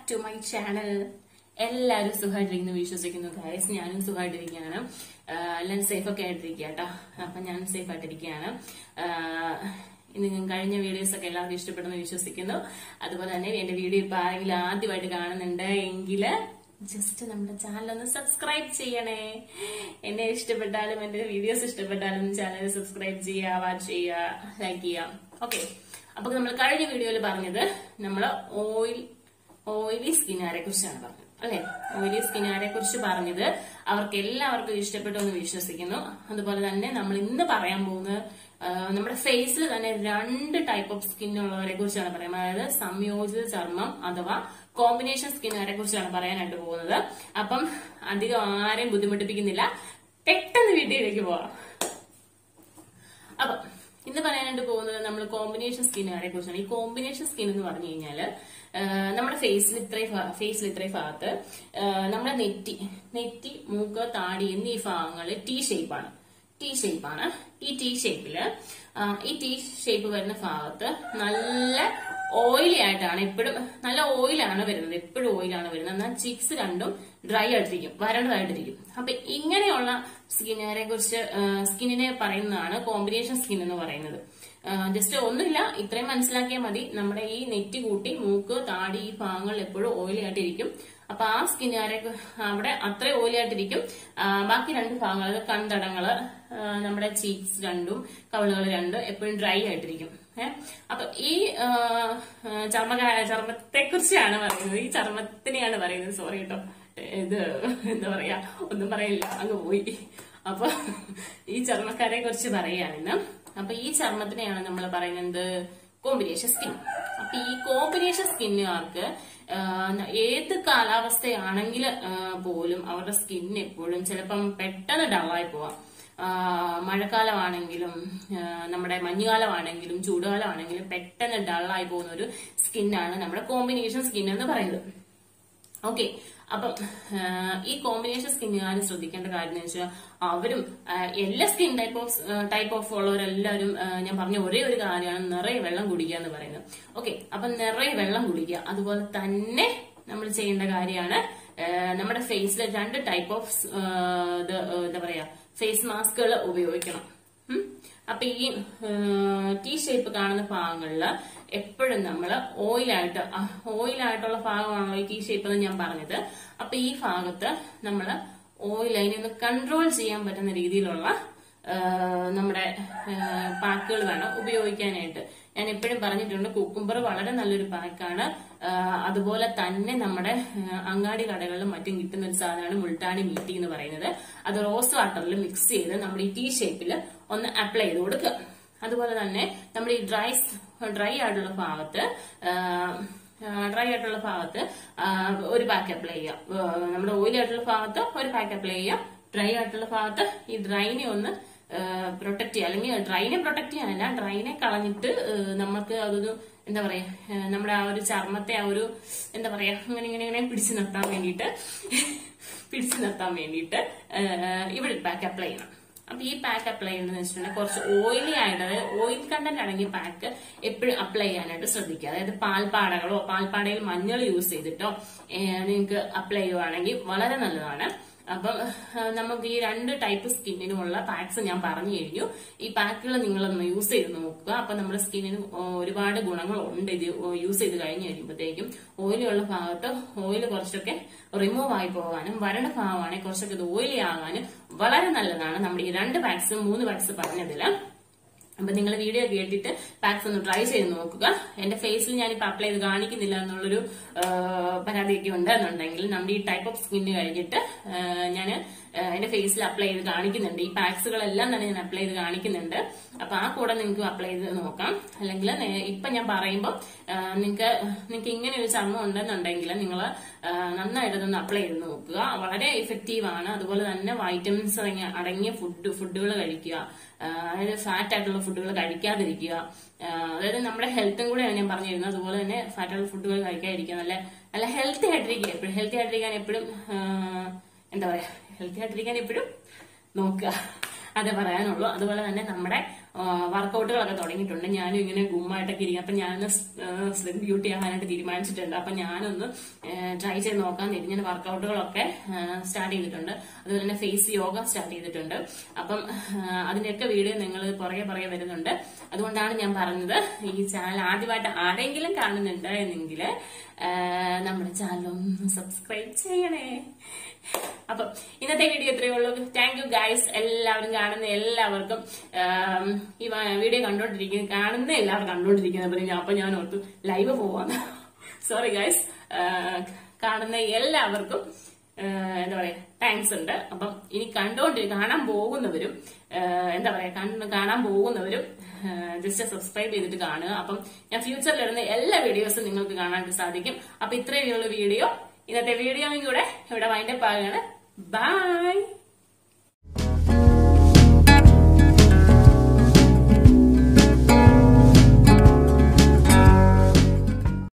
To my channel എല്ലാവരും സുഖമായിട്ടിരിക്കുന്നു വിശ്വസിക്കുന്നു ഗൈസ് ഞാനും സുഖമായിട്ടിരിക്കുകയാണ് ആഹ് എല്ലാവരും സേഫ് ഒക്കെ ആയിട്ടിരിക്കുക കേട്ടോ അപ്പൊ ഞാൻ സേഫ് ആയിട്ടിരിക്കുകയാണ് ആഹ് ഇന്ന് കഴിഞ്ഞ വീഡിയോസ് ഒക്കെ എല്ലാവർക്കും ഇഷ്ടപ്പെടുന്നു വിശ്വസിക്കുന്നു അതുപോലെ തന്നെ എന്റെ വീഡിയോ ഇപ്പൊ ആരെങ്കിലും ആദ്യമായിട്ട് കാണുന്നുണ്ട് എങ്കിൽ ജസ്റ്റ് നമ്മുടെ ചാനൽ ഒന്ന് സബ്സ്ക്രൈബ് ചെയ്യണേ എന്നെ ഇഷ്ടപ്പെട്ടാലും എന്റെ വീഡിയോസ് ഇഷ്ടപ്പെട്ടാലും ചാനൽ സബ്സ്ക്രൈബ് ചെയ്യുക വാച്ച് ചെയ്യുക ലൈക്ക് ചെയ്യുക ഓക്കെ അപ്പൊ നമ്മൾ കഴിഞ്ഞ വീഡിയോയിൽ പറഞ്ഞത് നമ്മൾ ഓയിൽ ഓയിലി സ്കിന്നുകാരെ കുറിച്ചാണ് പറഞ്ഞത് അല്ലെ ഓയിലി സ്കിന്നുകാരെ കുറിച്ച് പറഞ്ഞത് അവർക്ക് എല്ലാവർക്കും ഇഷ്ടപ്പെട്ടു എന്ന് വിശ്വസിക്കുന്നു അതുപോലെ തന്നെ നമ്മൾ ഇന്ന് പറയാൻ പോകുന്നത് ആ, നമ്മുടെ ഫേസിൽ തന്നെ രണ്ട് ടൈപ്പ് ഓഫ് സ്കിൻ ഉള്ളവരെ കുറിച്ചാണ് പറയുന്നത് അതായത് സംയോജിത ചർമ്മം അഥവാ കോമ്പിനേഷൻ സ്കിന്നുകാരെ കുറിച്ചാണ് പറയാനായിട്ട് പോകുന്നത് അപ്പം അധികം ആരെയും ബുദ്ധിമുട്ടിപ്പിക്കുന്നില്ല പെട്ടെന്ന് വീട്ടിലേക്ക് പോവാം അപ്പൊ ഇന്ന് പറയാനായിട്ട് പോകുന്നത് നമ്മൾ കോമ്പിനേഷൻ സ്കിന്നുകാരെ കുറിച്ചാണ് ഈ കോമ്പിനേഷൻ സ്കിൻ എന്ന് പറഞ്ഞു കഴിഞ്ഞാല് ആ, നമ്മുടെ ഫേസിൽ ഇത്രയും ഫേസിൽ ഇത്രയും ഭാഗത്ത് ആ, നമ്മുടെ നെറ്റി നെറ്റി മൂക്ക് താടി എന്നീ ഭാഗങ്ങൾ ടി ഷേപ്പാണ് ടി ഷേപ്പാണ് ഈ ടി ഷേപ്പില് ഈ ടി ഷേപ്പ് വരുന്ന ഭാഗത്ത് നല്ല ഓയിലി ആയിട്ടാണ് എപ്പോഴും നല്ല ഓയിലാണ് വരുന്നത് എപ്പോഴും ഓയിലാണ് വരുന്നത് എന്നാൽ ചിക്സ് രണ്ടും ഡ്രൈ ആയിട്ടിരിക്കും വരണ്ടതായിട്ടിരിക്കും അപ്പൊ ഇങ്ങനെയുള്ള സ്കിന്നിനെ കുറിച്ച് സ്കിന്നിനെ പറയുന്നതാണ് കോമ്പിനേഷൻ സ്കിൻ എന്ന് പറയുന്നത് ജസ്റ്റ് ഒന്നുമില്ല ഇത്രയും മനസ്സിലാക്കിയാൽ മതി നമ്മുടെ ഈ നെറ്റി കൂട്ടി മൂക്ക് താടി ഈ ഭാഗങ്ങൾ എപ്പോഴും ഓയിലി ആയിട്ടിരിക്കും അപ്പൊ ആ സ്കിന്നുകാരെ അവിടെ അത്ര ഓയിലി ആയിട്ടിരിക്കും ആ, ബാക്കി രണ്ട് ഭാഗങ്ങൾ കൺതടങ്ങള് ആ, നമ്മുടെ ചീക്സ് രണ്ടും കവിളുകൾ രണ്ടും എപ്പോഴും ഡ്രൈ ആയിട്ടിരിക്കും ഏഹ് അപ്പൊ ഈ ആ, ആ, ചർമ്മ ചർമ്മത്തെ കുറിച്ചാണ് പറയുന്നത് ഈ ചർമ്മത്തിനെയാണ് പറയുന്നത് സോറി കേട്ടോ ഇത് എന്താ പറയാ ഒന്നും പറയില്ല അങ്ങ് പോയി അപ്പൊ ഈ ചർമ്മക്കാരെ കുറിച്ച് പറയുകയാണെന്ന് അപ്പൊ ഈ ചർമ്മത്തിനെയാണ് നമ്മൾ പറയുന്നത് കോമ്പിനേഷൻ സ്കിൻ അപ്പൊ ഈ കോമ്പിനേഷൻ സ്കിന്നുകാർക്ക് ഏത് കാലാവസ്ഥയാണെങ്കിൽ പോലും അവരുടെ സ്കിൻ എപ്പോഴും ചിലപ്പം പെട്ടെന്ന് ഡള്ളായി പോവാം ആ, മഴക്കാലമാണെങ്കിലും ആ, നമ്മുടെ മഞ്ഞുകാലമാണെങ്കിലും ചൂടുകാലമാണെങ്കിലും പെട്ടെന്ന് ഡള്ളായി പോകുന്ന ഒരു സ്കിന്നാണ് നമ്മുടെ കോമ്പിനേഷൻ സ്കിൻ എന്ന് പറയുന്നത് ഓക്കെ അപ്പം ആ, ഈ കോമ്പിനേഷൻ സ്കിന്നുകാർ ശ്രദ്ധിക്കേണ്ട കാര്യം എന്ന് വെച്ചാൽ അവരും ആ, എല്ലാ skin type of type of ഉള്ളവരെല്ലാവരും ആ, ഞാൻ പറഞ്ഞ ഒരേ ഒരു കാര്യമാണ് നിറയെ വെള്ളം കുടിക്കുക എന്ന് പറയുന്നത് ഓക്കെ അപ്പം നിറയെ വെള്ളം കുടിക്കുക അതുപോലെ തന്നെ നമ്മൾ ചെയ്യേണ്ട കാര്യമാണ് ആ, നമ്മുടെ ഫേസിൽ രണ്ട് ടൈപ്പ് ഓഫ് എന്താ പറയാ ഫേസ് മാസ്കുകൾ ഉപയോഗിക്കണം ഉം. അപ്പൊ ഈ ടീ ഷേപ്പ് കാണുന്ന ഭാഗങ്ങളില് എപ്പോഴും നമ്മൾ ഓയിലായിട്ട് ഓയിലായിട്ടുള്ള ഭാഗമാണല്ലോ ഈ ടീ ഷേപ്പ് എന്ന് ഞാൻ പറഞ്ഞത് അപ്പൊ ഈ ഭാഗത്ത് നമ്മൾ ഓയിൽ അതിനെ ഒന്ന് കൺട്രോൾ ചെയ്യാൻ പറ്റുന്ന രീതിയിലുള്ള ആ, നമ്മുടെ പാക്കുകൾ വേണം ഉപയോഗിക്കാനായിട്ട് ഞാൻ എപ്പോഴും പറഞ്ഞിട്ടുണ്ട് കുക്കുംബർ വളരെ നല്ലൊരു പാക്കാണ് ആ, അതുപോലെ തന്നെ നമ്മുടെ ആ, അങ്ങാടി കടകളിലും മറ്റും കിട്ടുന്ന ഒരു സാധനമാണ് മുൾട്ടാണി മീറ്റി എന്ന് പറയുന്നത് അത് റോസ് വാട്ടറിൽ മിക്സ് ചെയ്ത് നമ്മുടെ ഈ ടീ ഷേപ്പിൽ ഒന്ന് അപ്ലൈ ചെയ്ത് കൊടുക്കുക അതുപോലെ തന്നെ നമ്മുടെ ഈ ഡ്രൈ ഡ്രൈ ആയിട്ടുള്ള ഭാഗത്ത് ഡ്രൈ ആയിട്ടുള്ള ഭാഗത്ത് ആ, ഒരു പാക്ക് അപ്ലൈ ചെയ്യാം ആ, നമ്മുടെ ഓയിലി ആയിട്ടുള്ള ഭാഗത്ത് ഒരു പാക്ക് അപ്ലൈ ചെയ്യാം ഡ്രൈ ആയിട്ടുള്ള ഭാഗത്ത് ഈ ഡ്രൈനെ ഒന്ന് പ്രൊട്ടക്ട് ചെയ്യുക അല്ലെങ്കിൽ ഡ്രൈനെ പ്രൊട്ടക്ട് ചെയ്യാനല്ല ഡ്രൈനെ കളഞ്ഞിട്ട് ആ, നമുക്ക് അതൊരു എന്താ പറയാ ആ, നമ്മുടെ ആ ഒരു ചർമ്മത്തെ ആ ഒരു എന്താ പറയാ ഇങ്ങനെ ഇങ്ങനെ ഇങ്ങനെ പിടിച്ചു നിർത്താൻ വേണ്ടിയിട്ട് പിടിച്ചു നിർത്താൻ വേണ്ടിയിട്ട് ആ, ഇവിടെ പാക്ക് അപ്ലൈ ചെയ്യണം അപ്പൊ ഈ പാക്ക് അപ്ലൈ ചെയ്യുന്നത് വെച്ചിട്ടുണ്ടെങ്കിൽ കുറച്ച് ഓയിലി ആയിട്ട് അതായത് ഓയിൽ കണ്ടന്റ് അടങ്ങിയ പാക്ക് എപ്പോഴും അപ്ലൈ ചെയ്യാനായിട്ട് ശ്രദ്ധിക്കുക അതായത് പാൽപ്പാടകളോ പാൽപ്പാടയിൽ മഞ്ഞൾ യൂസ് ചെയ്തിട്ടോ നിങ്ങൾക്ക് അപ്ലൈ ചെയ്യുവാണെങ്കിൽ വളരെ നല്ലതാണ് അപ്പം ആ, നമുക്ക് ഈ രണ്ട് ടൈപ്പ് സ്കിന്നിനുമുള്ള പാക്സ് ഞാൻ പറഞ്ഞു കഴിഞ്ഞു ഈ പാക്കുകൾ നിങ്ങളൊന്ന് യൂസ് ചെയ്ത് നോക്കുക അപ്പൊ നമ്മുടെ സ്കിന്നിന് ഒരുപാട് ഗുണങ്ങളുണ്ട് ഇത് യൂസ് ചെയ്ത് കഴിഞ്ഞ് കഴിയുമ്പോഴത്തേക്കും ഓയിലുള്ള ഭാഗത്ത് ഓയിൽ കുറച്ചൊക്കെ റിമൂവ് ആയി പോകാനും വരണ്ട ഭാഗമാണെങ്കിൽ കുറച്ചൊക്കെ ഇത് ഓയിലി ആകാനും വളരെ നല്ലതാണ് നമ്മുടെ ഈ രണ്ട് പാക്സ് മൂന്ന് പാക്സ് പറഞ്ഞതില് അപ്പൊ നിങ്ങൾ വീഡിയോ കേട്ടിട്ട് പാക്സ് ഒന്ന് ട്രൈ ചെയ്ത് നോക്കുക എന്റെ ഫേസിൽ ഞാനിപ്പോ അപ്ലൈ ചെയ്ത് കാണിക്കുന്നില്ല എന്നുള്ളൊരു ആ, പരാതിയൊക്കെ ഉണ്ടെന്നുണ്ടെങ്കിൽ നമ്മുടെ ഈ ടൈപ്പ് ഓഫ് സ്കിന്ന് കഴിഞ്ഞിട്ട് ഞാൻ എന്റെ ഫേസിൽ അപ്ലൈ ചെയ്ത് കാണിക്കുന്നുണ്ട് ഈ പാക്സുകളെല്ലാം തന്നെ ഞാൻ അപ്ലൈ ചെയ്ത് കാണിക്കുന്നുണ്ട് അപ്പൊ ആ കൂടെ നിങ്ങൾക്ക് അപ്ലൈ ചെയ്ത് നോക്കാം അല്ലെങ്കിൽ ഇപ്പൊ ഞാൻ പറയുമ്പോൾ നിങ്ങൾക്ക് നിങ്ങൾക്ക് ഇങ്ങനെ ഒരു ചർമ്മം ഉണ്ടെന്നുണ്ടെങ്കിൽ നിങ്ങൾ നന്നായിട്ട് ഇതൊന്ന് അപ്ലൈ ചെയ്ത് നോക്കുക വളരെ ഇഫക്റ്റീവ് ആണ് അതുപോലെ തന്നെ വൈറ്റമിൻസ് അടങ്ങിയ അടങ്ങിയ ഫുഡ് ഫുഡുകൾ കഴിക്കുക ആ, അതായത് ഫാറ്റ് ആയിട്ടുള്ള ഫുഡുകൾ കഴിക്കാതിരിക്കുക ആ, അതായത് നമ്മുടെ ഹെൽത്തും കൂടെയാണ് ഞാൻ പറഞ്ഞിരുന്നത് അതുപോലെ തന്നെ ഫാറ്റ് ആയിട്ടുള്ള ഫുഡുകൾ കഴിക്കാതിരിക്കുക നല്ല നല്ല ഹെൽത്തി ആയിട്ടിരിക്കുക എപ്പോഴും ഹെൽത്തി ആയിട്ടിരിക്കാൻ എപ്പോഴും ആ, എന്താ പറയാ ഹെൽത്തി ആയിട്ടിരിക്കാൻ എപ്പോഴും നോക്കുക അതേ പറയാനുള്ളൂ അതുപോലെ തന്നെ നമ്മുടെ വർക്കൗട്ടുകളൊക്കെ തുടങ്ങിയിട്ടുണ്ട് ഞാനും ഇങ്ങനെ ഗുമ്മായിട്ടൊക്കെ ഇരിക്കും അപ്പൊ ഞാനൊന്ന് സ്ലിം ബ്യൂട്ടി ആകാനായിട്ട് തീരുമാനിച്ചിട്ടുണ്ട് അപ്പൊ ഞാനൊന്ന് ട്രൈ ചെയ്ത് നോക്കാൻ നേരി ഞാൻ വർക്കൗട്ടുകളൊക്കെ സ്റ്റാർട്ട് ചെയ്തിട്ടുണ്ട് അതുപോലെ തന്നെ ഫേസ് യോഗ സ്റ്റാർട്ട് ചെയ്തിട്ടുണ്ട് അപ്പം ആ, അതിന്റെയൊക്കെ വീഡിയോ നിങ്ങൾ പുറകെ പുറകെ വരുന്നുണ്ട് അതുകൊണ്ടാണ് ഞാൻ പറഞ്ഞത് ഈ ചാനൽ ആദ്യമായിട്ട് ആരെങ്കിലും കാണുന്നുണ്ട് എന്നെങ്കിൽ നമ്മുടെ ചാനൽ ഒന്ന് സബ്സ്ക്രൈബ് ചെയ്യണേ അപ്പം ഇന്നത്തെ വീഡിയോ ഇത്രയേ ഉള്ളൂ താങ്ക് യു ഗൈസ് എല്ലാവരും കാണുന്ന എല്ലാവർക്കും ആം, ഈ വ- വീഡിയോ കണ്ടോണ്ടിരിക്കുന്ന കാണുന്ന എല്ലാവരും കണ്ടോണ്ടിരിക്കുന്ന ഞാൻ അപ്പൊ ഞാൻ ഓർത്തു ലൈവ് പോവാന്ന് സോറി ഗൈസ് കാണുന്ന എല്ലാവർക്കും ആ, എന്താ പറയാ താങ്ക്സ് ഉണ്ട് അപ്പം ഇനി കണ്ടോണ്ട് കാണാൻ പോകുന്നവരും ആ, എന്താ പറയാ കണ്ട് കാണാൻ പോകുന്നവരും ജസ്റ്റ് സബ്സ്ക്രൈബ് ചെയ്തിട്ട് കാണുക അപ്പം ഞാൻ ഫ്യൂച്ചറിൽ ഇടുന്ന എല്ലാ വീഡിയോസും നിങ്ങൾക്ക് കാണാനായിട്ട് സാധിക്കും അപ്പൊ ഇത്രയുള്ള വീഡിയോ ഇന്നത്തെ വീഡിയോയും കൂടെ ഇവിടെ വൈൻഡപ്പ് ആകുകയാണ് ബൈ